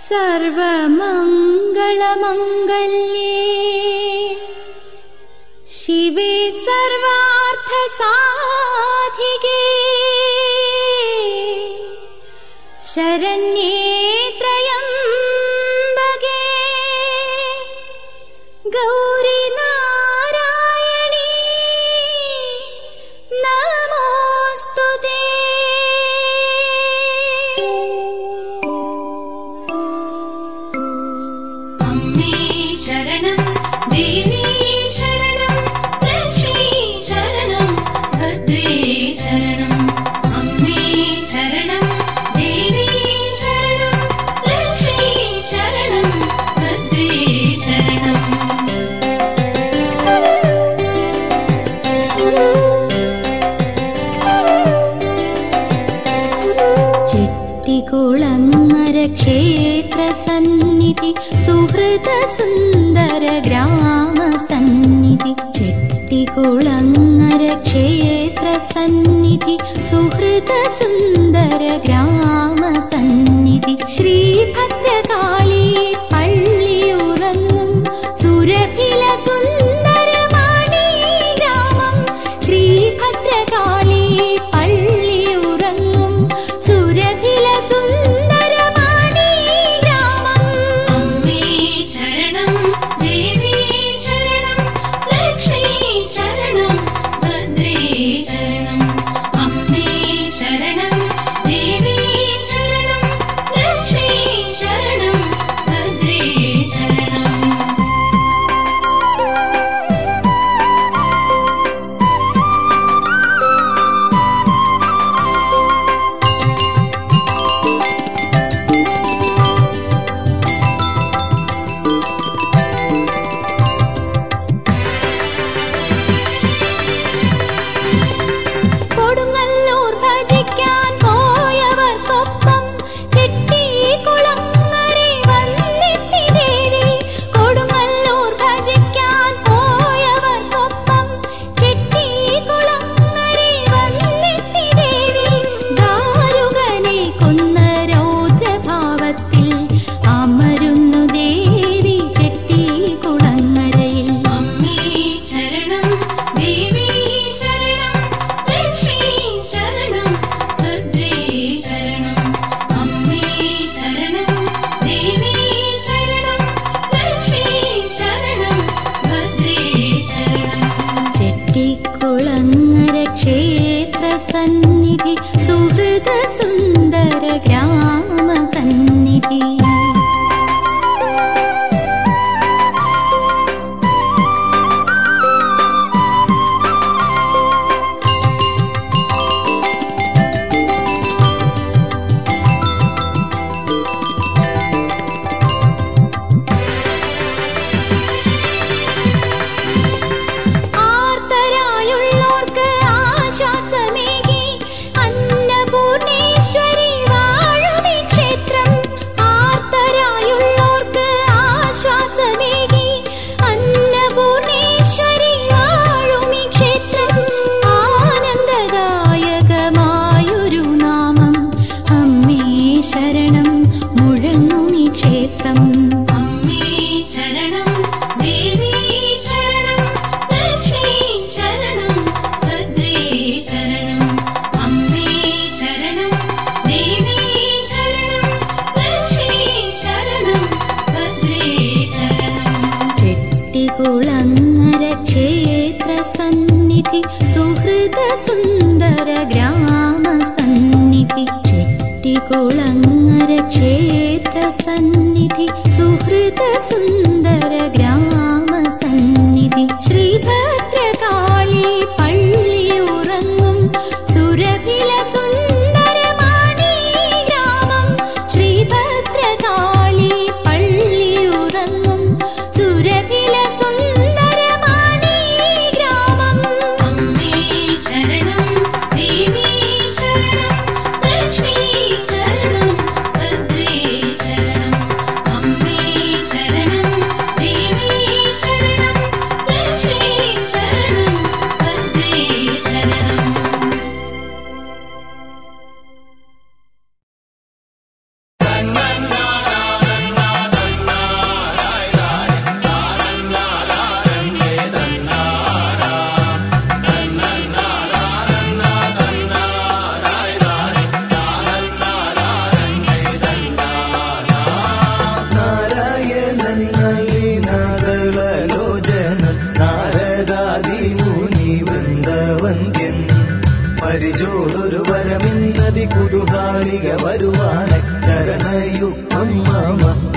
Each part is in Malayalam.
सर्वमङ्गलमङ्गल्ये शिवे सर्वार्थसाधिके शरण्ये त्र्यम्बके गौरि नारायणी नमोऽस्तु ते അമ്മേ ശരണം ദേവി ശരണം ലക്ഷ്മി ശരണം ഭദ്രേ ശരണം അമ്മേ ശരണം ദേവി ശരണം ലക്ഷ്മി ശരണം ഭദ്രേ ശരണം ചെട്ടികുളങ്ങര ക്ഷേത്ര സന്നിധി സുഹൃത സുന്ദര ഗ്രാമ സന്നിധി ചെട്ടികുളങ്ങര ക്ഷേത്ര സന്നിധി സുഹൃത സുന്ദര ഗ്രാമ സന്നിധി ശ്രീഭദ്രകാളി പള്ളിയുറങ്ങും സുരഭില സുന്ദരമാണി ഗ്രാമം ശ്രീഭദ്രകാളി പള്ളിയുറങ്ങും സുരഭില സുന്ദരമാണി ഗ്രാമം അമ്മേ ശരണം ദേവി ശരണം ലക്ഷ്മി ശരണം ഭദ്രേ ശരണം അമ്മേ ശരണം ദേവി ശരണം ലക്ഷ്മി ശരണം ഭദ്രേ ശരണം കൊടുങ്ങല്ലൂർ ഭജിക്കാൻ പോയവർക്കൊപ്പം ചെട്ടികുളങ്ങരെ വന്നെത്തി ദേവി കൊടുങ്ങല്ലൂർ ഭജിക്കാൻ പോയവർക്കൊപ്പം ചെട്ടികുളങ്ങരെ വന്നെത്തി ദേവി ദാരുകനെ കൊന്ന രൗദ്രഭാവത്തിൽ അമരുന്നു ദേവി ചെട്ടികുളങ്ങരയിൽ അമ്മേ ശരണം ദേവി ശരണം ലക്ഷ്മി ശരണം ഭദ്രേ ശരണം അമ്മേ ശരണം ദേവി ശരണം ലക്ഷ്മി ശരണം ഭദ്രേ ശരണം ചെട്ടിക്കുളങ്ങര ക്ഷേത്ര സന്നിധി സുഹൃത സുന്ദര ഗ്രാമ സന്നിധി ആർത്തരായുള്ളോർക്ക് ആശ്വാസമേകി അന്നപൂർണേശ്വരി വാഴുമി ക്ഷേത്രം ആർത്തരായുള്ളോർക്ക് ആശ്വാസമേകി അന്നപൂർണേശ്വരി വാഴുമി ക്ഷേത്രം ആനന്ദദായകമായൊരു നാമം അമ്മേ ശരണം മുഴങ്ങുമി ക്ഷേത്രം അമ്മേ ശരണം ദേവി ശരണം ലക്ഷ്മി ശരണം ഭദ്രേ ശരണം അമ്മേ ശരണം ദേവി ശരണം ലക്ഷ്മി ശരണം ഭദ്രേ ശരണം ചെട്ടികുളങ്ങര ക്ഷേത്ര സന്നിധി സുഹൃത സുന്ദര ഗ്രാമ സന്നിധി ചെട്ടികുളങ്ങര ക്ഷേത്ര സന്നിധി സുഹൃത സുന്ദര ഗ്രാമ സന്നിധി ശ്രീഭദ്രകാളി പള്ളിയുറങ്ങും സുരഭില സുന്ദരമാണി ഗ്രാമം ശ്രീഭദ്രകാളി പള്ളിയുറങ്ങും സുരഭില സുന്ദരമാണി ഗ്രാമം അമ്മേ ശരണം ദേവി ശരണം ലക്ഷ്മി ശരണം ഭദ്രേ ശരണം അമ്മേ ശരണം ദേവി ശരണം ലക്ഷ്മി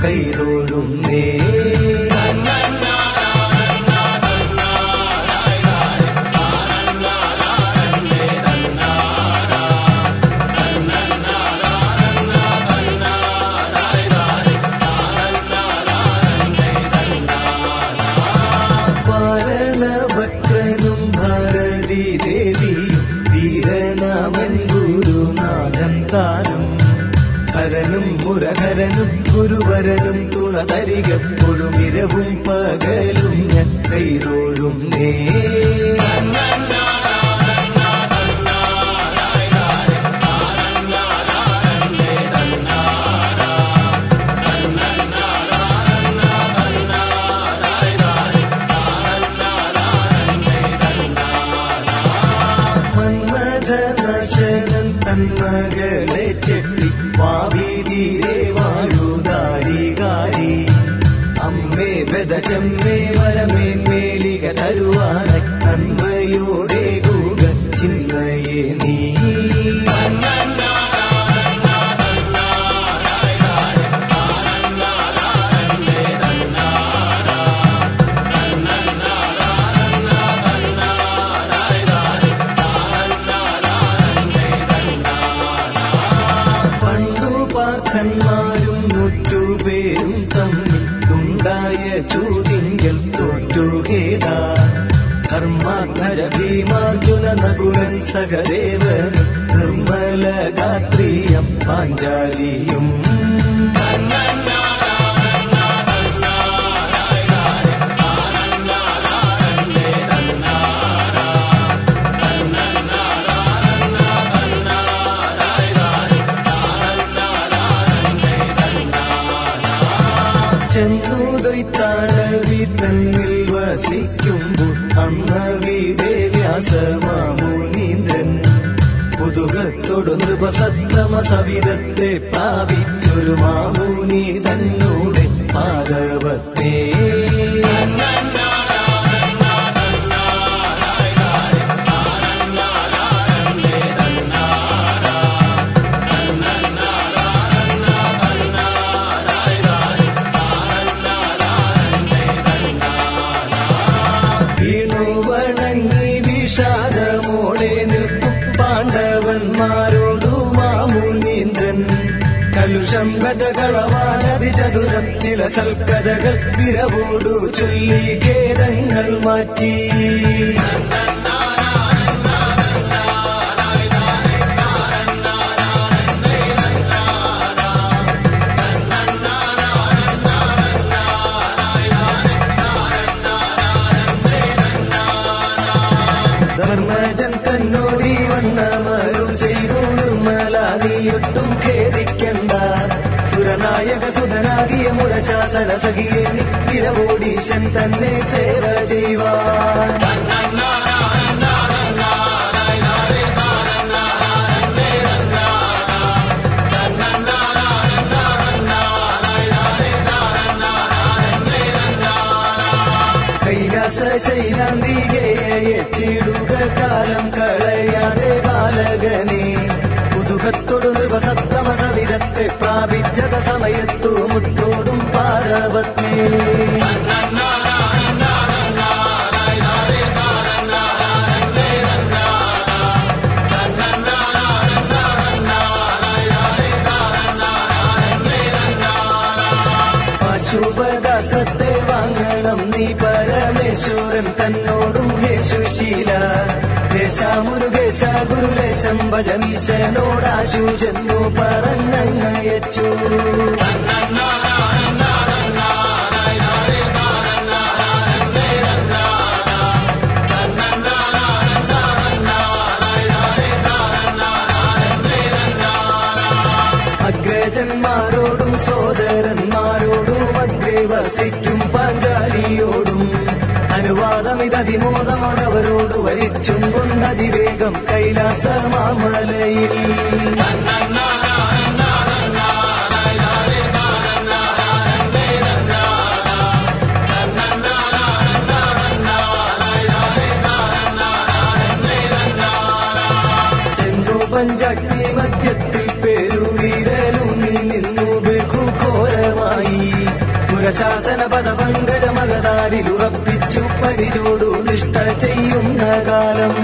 കൈതൊഴുന്നേ പാരണഭക്തനും ഭാരതി ദേവിയും ധീരനാമൻ ഗുരുനാഥൻ താനും ഹരനും മുരഹരനും ഗുരുവരനും തുണതരിക പൊരുമിരവും പകലും ഞാൻ കൈതൊഴും നേ മന്മഥനാശനൻ തന്മകളെ ചെട്ടി പാവീതിരെ വാഴുതാരികാരി അമ്മേ വെതചമ്മേ വരമേന്മേലിക തരുവാനായി നന്മയോടെ കൂക ചിന്മയെ നീ പണ്ടു പാർത്ഥന്മാരും നൂറ്റുപേരും തമ്മിൽ ഉണ്ടായ ചോദ്യങ്ങൾ തോറ്റുകേതാ ധർമാത്മര ഭീമാർജുന നകുലൻ സഹദേവൻ നിർമ്മല ഗാത്രിയം പാഞ്ചാലിയും ചെന്നുതൊയ്ത്താഴവി തന്നിൽ വസിക്കുമ്പോൾ അന്നവിടെ വ്യാസമാമുനീന്ദ്രൻ പുതുകത്തോടു നൃപസത്തമ സവിധത്തെ പ്രാപിച്ചൊരു മാമുനി തന്നൂടെ മാധവത്തെ വീണു വണങ്ങി വിഷാദമോടെ നിൽക്കും പാണ്ഡവന്മാരോടു മാമുനീന്ദ്രൻ കലുഷം കഥകളവാനതി ചതുരം ചില സൽക്കഥകൾ വിരവോടു ചൊല്ലി ഖേദങ്ങൾ മാറ്റി ധർമ്മജൻ തന്നോടി വണ്ണമരുൾ ചെയ്തു നിർമ്മല നീയൊട്ടും ഖേദിക്കണ്ട സുരനായക സുധനാകിയ മുരശാസന സഖിയെ നിരവോടീശൻ തന്നെ സേവ ചെയ്യുവാൻ കൈലാസ ശൈലാന്തികയെച്ചിടുക കാലം കളയാതെ ബാലകനെ പുതുകത്തോടു നൃപസത്തമ സവിധത്തെ പ്രാപിച്ചത സമയത്തു മുത്തോടും പാർവത്മേ പശുപദാസത്തെ വാങ്ങണം നീ പരമേശ്വരൻ തന്നോടും ഹേ സുശീല ദേശാമുരുകേശ ഗുരുലേശം ഭജമീശനോടാശു ചെന്നു പറഞ്ഞങ്ങയച്ചു അഗ്രജന്മാരോടും സോദരന്മാരോടും അഗ്രേ വസിക്കും പാഞ്ചാലിയോടും അനുവാദമിതതിമോദമോടവരോട് വരിച്ചും കൊണ്ടതിവേഗം കൈലാസ മാമലയിൽ ചെന്നു പഞ്ചാഗ്നി മധ്യത്തിൽ പെരുവിരലൂന്നി നിന്നു ബഹുഘോരമായി സുരശാസന പദപങ്കജ മകതാരിലുറപ്പിച്ചു പരിചോടു നിഷ്ഠ ചെയ്യുന്ന കാലം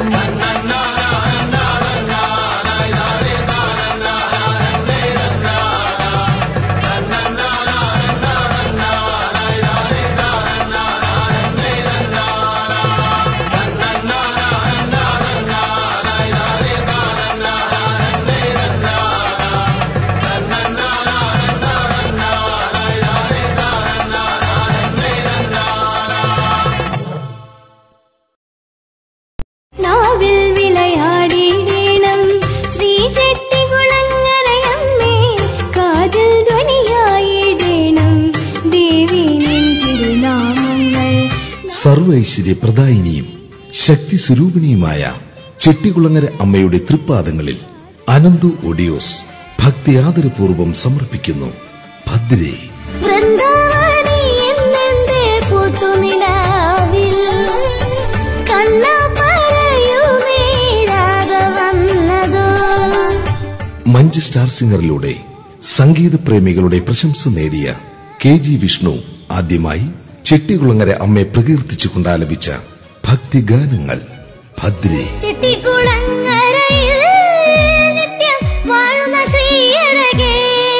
നാവിൽ വിളയാടിയിടേണം ശ്രീ ചെട്ടികുളങ്ങരയമ്മേ കാതിൽ ധ്വനിയായിടേണം ദേവി നിൻ തിരുനാമങ്ങൾ സർവൈശ്വര്യ പ്രദായിനിയും ശക്തി സ്വരൂപിണിയുമായ ചെട്ടികുളങ്ങര അമ്മയുടെ തൃപ്പാദങ്ങളിൽ അനന്തു ഒഡിയോസ് ഭക്തി ആദരപൂർവം സമർപ്പിക്കുന്നു ഭദ്രേ വൃന്ദാവനി എന്നെന്തേ പൂത്തുനിലാവിൽ കണ്ണ പറയുമേ രാഗവന്നതോ മഞ്ച് സ്റ്റാർ സിംഗറിലൂടെ സംഗീത പ്രേമികളുടെ പ്രശംസ നേടിയ കെ ജി വിഷ്ണു ആദ്യമായി ചെട്ടികുളങ്ങര അമ്മയെ പ്രകീർത്തിച്ചുകൊണ്ട് ആലപിച്ച ഭക്തിഗാനങ്ങൾ ഭദ്രേ ചെട്ടിക്കുളങ്ങരയിൽ നിത്യം വാഴുന്ന ശ്രീയഴകേ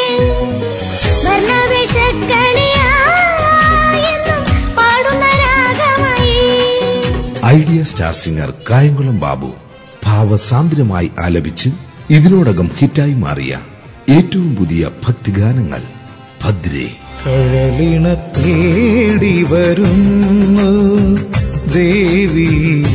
വർണ്ണവേഷക്കളിയായെന്നും പാടുന്ന രാഗമായി Idea star singer Kayamkulam Babu ഭാവസാന്ദ്രമായി ആലപിച്ച് ഇതിനോടകം ഹിറ്റായി മാറിയ ഏറ്റവും പുതിയ ഭക്തിഗാനങ്ങൾ ഭദ്രേ കഴലിണ തേടി വരുന്നു ദേവി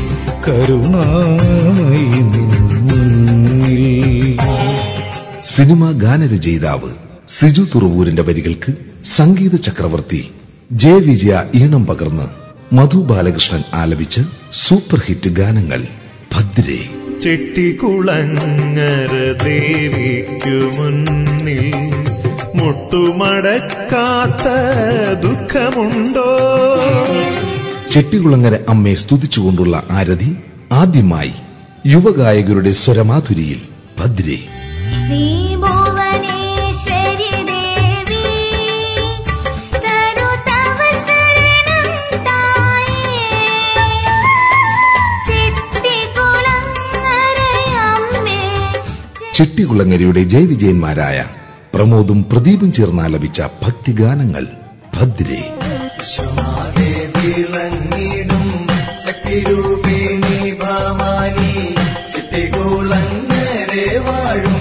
കരുണാമയി നിന്നിൽ സിനിമാ ഗാനരചയിതാവ് സിജു തുറവൂരിന്റെ വരികൾക്ക് സംഗീത ചക്രവർത്തി ജയ വിജയ ഈണം പകർന്ന് മധു ബാലകൃഷ്ണൻ ആലപിച്ച സൂപ്പർ ഹിറ്റ് ഗാനങ്ങൾ ഭദ്രേ ചെട്ടിക്കുളങ്ങര ദേവിക്കു മുന്നിൽ മുട്ടുമടക്കാത്ത ദുഃഖമുണ്ടോ ചെട്ടികുളങ്ങര അമ്മയെ സ്തുതിച്ചുകൊണ്ടുള്ള ആരതി ആദ്യമായി യുവഗായകരുടെ സ്വരമാധുരിയിൽ ഭദ്രേ ശ്രീഭുവനേശ്വരി ദേവി തരു തവ ശരണം തായേ ചെട്ടിക്കുളങ്ങരയമ്മേ ചെട്ടികുളങ്ങരയുടെ ജയവിജയന്മാരായ പ്രമോദും പ്രദീപും ചേർന്ന് ആലപിച്ച ഭക്തിഗാനങ്ങൾ ഭദ്രേ വിളങ്ങിടും ശക്തിരൂപിണി ഭവാനി ചിട്ടികുളങ്ങരെ വാഴും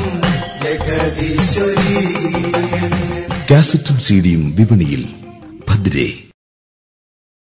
ജഗദീശ്വരി കാസറ്റും സീഡിയും വിപണിയിൽ ഭദ്രേ